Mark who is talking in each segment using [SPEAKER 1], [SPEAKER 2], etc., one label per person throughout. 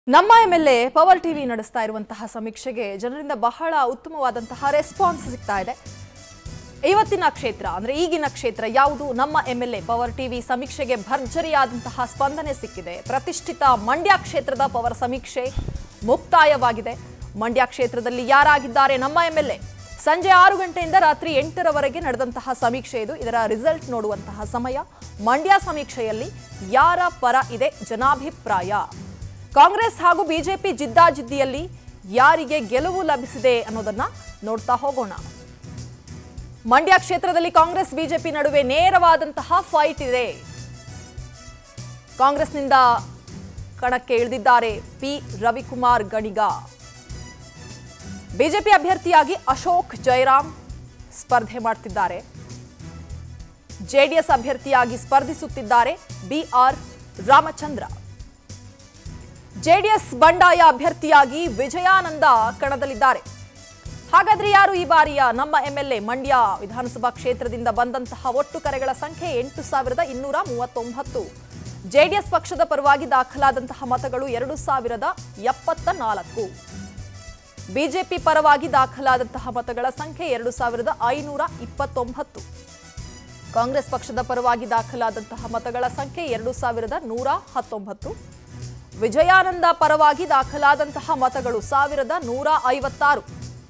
[SPEAKER 1] ನಮ್ಮ M L A power TV ನಡೆಸ್ತಾ ಇರುವಂತಹ ಸಮೀಕ್ಷೆಗೆ ಜನರಿಂದ ಬಹಳ ಉತ್ತಮವಾದಂತಹ ರೆಸ್ಪಾನ್ಸ್ ಸಿಗ್ತಾ ಇದೆ ಇವತ್ತಿನ ಕ್ಷೇತ್ರ ಅಂದ್ರೆ ಈಗಿನ ಕ್ಷೇತ್ರ ಯಾವುದು ನಮ್ಮ M L A power TV ಸಮೀಕ್ಷೆಗೆ ಭರ್ಜರಿಯಾದಂತಹ ಸ್ಪಂದನೆ ಸಿಕ್ಕಿದೆ ಪ್ರತಿಷ್ಠಿತ ಮಂಡ್ಯ ಕ್ಷೇತ್ರದ ಪವರ್ ಸಮೀಕ್ಷೆ ಮುಕ್ತಾಯವಾಗಿದೆ ಮಂಡ್ಯ ಕ್ಷೇತ್ರದಲ್ಲಿ ಯಾರಾಗಿದ್ದಾರೆ ನಮ್ಮ ಎಂ ಎಲ್ ಎ ಸಂಜೆ ಆರು ಗಂಟೆಯಿಂದ ರಾತ್ರಿ ಎಂಟರವರೆಗೆ ನಡೆದಂತಹ ಸಮೀಕ್ಷೆ ಇದು ಇದರ ರಿಸಲ್ಟ್ ನೋಡುವಂತಹ ಸಮಯ ಮಂಡ್ಯ ಸಮೀಕ್ಷೆಯಲ್ಲಿ ಯಾರ ಪರ ಇದೆ ಜನಾಭಿಪ್ರಾಯ ಕಾಂಗ್ರೆಸ್ ಹಾಗೂ ಬಿಜೆಪಿ ಜಿದ್ದಾಜಿದ್ದಿಯಲ್ಲಿ ಯಾರಿಗೆ ಗೆಲುವು ಲಭಿಸಿದೆ ಅನ್ನೋದನ್ನ ನೋಡ್ತಾ ಹೋಗೋಣ ಮಂಡ್ಯ ಕ್ಷೇತ್ರದಲ್ಲಿ ಕಾಂಗ್ರೆಸ್ ಬಿಜೆಪಿ ನಡುವೆ ನೇರವಾದಂತಹ ಫೈಟ್ ಇದೆ ಕಾಂಗ್ರೆಸ್ನಿಂದ ಕಣಕ್ಕೆ ಇಳಿದಿದ್ದಾರೆ ಪಿ ರವಿಕುಮಾರ್ ಗಣಿಗ ಬಿಜೆಪಿ ಅಭ್ಯರ್ಥಿಯಾಗಿ ಅಶೋಕ್ ಜಯರಾಮ್ ಸ್ಪರ್ಧೆ ಮಾಡ್ತಿದ್ದಾರೆ ಜೆಡಿಎಸ್ ಅಭ್ಯರ್ಥಿಯಾಗಿ ಸ್ಪರ್ಧಿಸುತ್ತಿದ್ದಾರೆ ಬಿಆರ್ ರಾಮಚಂದ್ರ ಜೆಡಿಎಸ್ ಬಂಡಾಯ ಅಭ್ಯರ್ಥಿಯಾಗಿ ವಿಜಯಾನಂದ ಕಣದಲ್ಲಿದ್ದಾರೆ ಹಾಗಾದ್ರೆ ಯಾರು ಈ ಬಾರಿಯ ನಮ್ಮ ಎಂಎಲ್ಎ ಮಂಡ್ಯ ವಿಧಾನಸಭಾ ಕ್ಷೇತ್ರದಿಂದ ಬಂದಂತಹ ಒಟ್ಟು ಕರೆಗಳ ಸಂಖ್ಯೆ ಎಂಟು ಸಾವಿರದ ಇನ್ನೂರ ಮೂವತ್ತೊಂಬತ್ತು ಜೆಡಿಎಸ್ ಪಕ್ಷದ ಪರವಾಗಿ ದಾಖಲಾದಂತಹ ಮತಗಳು ಎರಡು ಸಾವಿರದ ಎಪ್ಪತ್ತ ನಾಲ್ಕು ಬಿಜೆಪಿ ಪರವಾಗಿ ದಾಖಲಾದಂತಹ ಮತಗಳ ಸಂಖ್ಯೆ ಎರಡು ಸಾವಿರದ ಐನೂರ ಇಪ್ಪತ್ತೊಂಬತ್ತು ಕಾಂಗ್ರೆಸ್ ಪಕ್ಷದ ಪರವಾಗಿ ದಾಖಲಾದಂತಹ ಮತಗಳ ಸಂಖ್ಯೆ ಎರಡು ಸಾವಿರದ ನೂರ ಹತ್ತೊಂಬತ್ತು ವಿಜಯಾನಂದ ಪರವಾಗಿ ದಾಖಲಾದಂತಹ ಮತಗಳು ಸಾವಿರದ ನೂರ ಐವತ್ತಾರು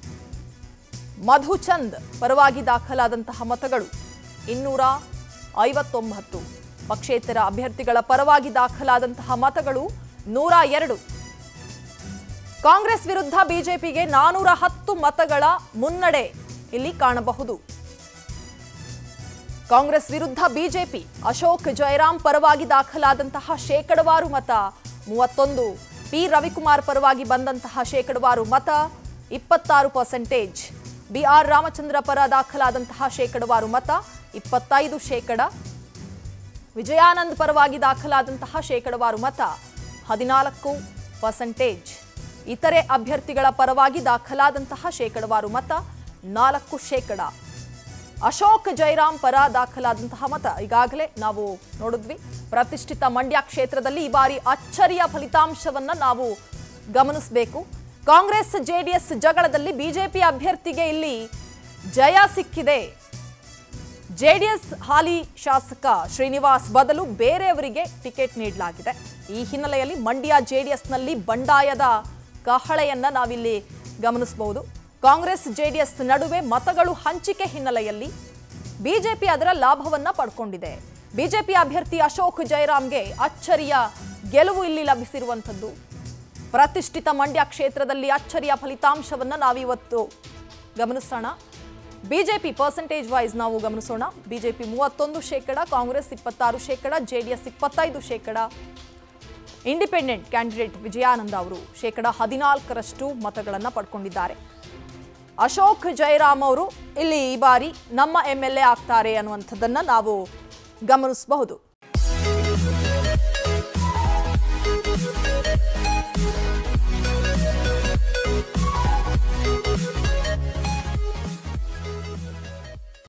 [SPEAKER 1] ಮಧುಚಂದ್ ಪರವಾಗಿ ದಾಖಲಾದಂತಹ ಮತಗಳು ಇನ್ನೂರ ಐವತ್ತೊಂಬತ್ತು ಪಕ್ಷೇತರ ಅಭ್ಯರ್ಥಿಗಳ ಪರವಾಗಿ ದಾಖಲಾದಂತಹ ಮತಗಳು ನೂರ ಎರಡು ಕಾಂಗ್ರೆಸ್ ವಿರುದ್ಧ ಬಿಜೆಪಿಗೆ ನಾನೂರ ಹತ್ತು ಮತಗಳ ಮುನ್ನಡೆ ಇಲ್ಲಿ ಕಾಣಬಹುದು ಕಾಂಗ್ರೆಸ್ ವಿರುದ್ಧ ಬಿಜೆಪಿ ಅಶೋಕ್ ಜಯರಾಮ್ ಪರವಾಗಿ ದಾಖಲಾದಂತಹ ಶೇಕಡವಾರು ಮತ ಮೂವತ್ತೊಂದು ಪಿ ರವಿಕುಮಾರ್ ಪರವಾಗಿ ಬಂದಂತಹ ಶೇಕಡವಾರು ಮತ ಇಪ್ಪತ್ತಾರು ಪರ್ಸೆಂಟೇಜ್ ಬಿಆರ್ ರಾಮಚಂದ್ರ ಪರ ದಾಖಲಾದಂತಹ ಶೇಕಡವಾರು ಮತ ಇಪ್ಪತ್ತೈದು ಶೇಕಡ ವಿಜಯಾನಂದ್ ಪರವಾಗಿ ದಾಖಲಾದಂತಹ ಶೇಕಡವಾರು ಮತ ಹದಿನಾಲ್ಕು ಪರ್ಸೆಂಟೇಜ್ ಇತರೆ ಅಭ್ಯರ್ಥಿಗಳ ಪರವಾಗಿ ದಾಖಲಾದಂತಹ ಶೇಕಡವಾರು ಮತ ನಾಲ್ಕು ಶೇಕಡ ಅಶೋಕ್ ಜೈರಾಮ್ ಪರ ದಾಖಲಾದಂತಹ ಮತ ಈಗಾಗಲೇ ನಾವು ನೋಡಿದ್ವಿ ಪ್ರತಿಷ್ಠಿತ ಮಂಡ್ಯ ಕ್ಷೇತ್ರದಲ್ಲಿ ಈ ಬಾರಿ ಅಚ್ಚರಿಯ ಫಲಿತಾಂಶವನ್ನ ನಾವು ಗಮನಿಸಬೇಕು ಕಾಂಗ್ರೆಸ್ ಜೆಡಿಎಸ್ ಜಗಳದಲ್ಲಿ ಬಿಜೆಪಿ ಅಭ್ಯರ್ಥಿಗೆ ಇಲ್ಲಿ ಜಯ ಸಿಕ್ಕಿದೆ ಜೆಡಿಎಸ್ ಹಾಲಿ ಶಾಸಕ ಶ್ರೀನಿವಾಸ್ ಬದಲು ಬೇರೆಯವರಿಗೆ ಟಿಕೆಟ್ ನೀಡಲಾಗಿದೆ ಈ ಹಿನ್ನೆಲೆಯಲ್ಲಿ ಮಂಡ್ಯ ಜೆಡಿಎಸ್ನಲ್ಲಿ ಬಂಡಾಯದ ಕಹಳೆಯನ್ನ ನಾವಿಲ್ಲಿ ಗಮನಿಸಬಹುದು ಕಾಂಗ್ರೆಸ್ ಜೆಡಿಎಸ್ ನಡುವೆ ಮತಗಳು ಹಂಚಿಕೆ ಹಿನ್ನೆಲೆಯಲ್ಲಿ ಬಿಜೆಪಿ ಅದರ ಲಾಭವನ್ನ ಪಡ್ಕೊಂಡಿದೆ ಬಿಜೆಪಿ ಅಭ್ಯರ್ಥಿ ಅಶೋಕ್ ಜಯರಾಮ್ಗೆ ಅಚ್ಚರಿಯ ಗೆಲುವು ಇಲ್ಲಿ ಲಭಿಸಿರುವಂಥದ್ದು ಪ್ರತಿಷ್ಠಿತ ಮಂಡ್ಯ ಕ್ಷೇತ್ರದಲ್ಲಿ ಅಚ್ಚರಿಯ ಫಲಿತಾಂಶವನ್ನ ನಾವಿವತ್ತು ಗಮನಿಸೋಣ ಬಿಜೆಪಿ ಪರ್ಸೆಂಟೇಜ್ ವೈಸ್ ನಾವು ಗಮನಿಸೋಣ ಬಿಜೆಪಿ ಮೂವತ್ತೊಂದು ಶೇಕಡ ಕಾಂಗ್ರೆಸ್ ಇಪ್ಪತ್ತಾರು ಶೇಕಡ ಜೆಡಿಎಸ್ ಇಪ್ಪತ್ತೈದು ಶೇಕಡ ಇಂಡಿಪೆಂಡೆಂಟ್ ಕ್ಯಾಂಡಿಡೇಟ್ ವಿಜಯಾನಂದ ಅವರು ಶೇಕಡ ಹದಿನಾಲ್ಕರಷ್ಟು ಮತಗಳನ್ನು ಪಡ್ಕೊಂಡಿದ್ದಾರೆ ಅಶೋಕ್ ಜಯರಾಮ್ ಅವರು ಇಲ್ಲಿ ಈ ಬಾರಿ ನಮ್ಮ ಎಂ ಎಲ್ ಎ ಆಗ್ತಾರೆ ಅನ್ನುವಂಥದ್ದನ್ನು ನಾವು ಗಮನಿಸಬಹುದು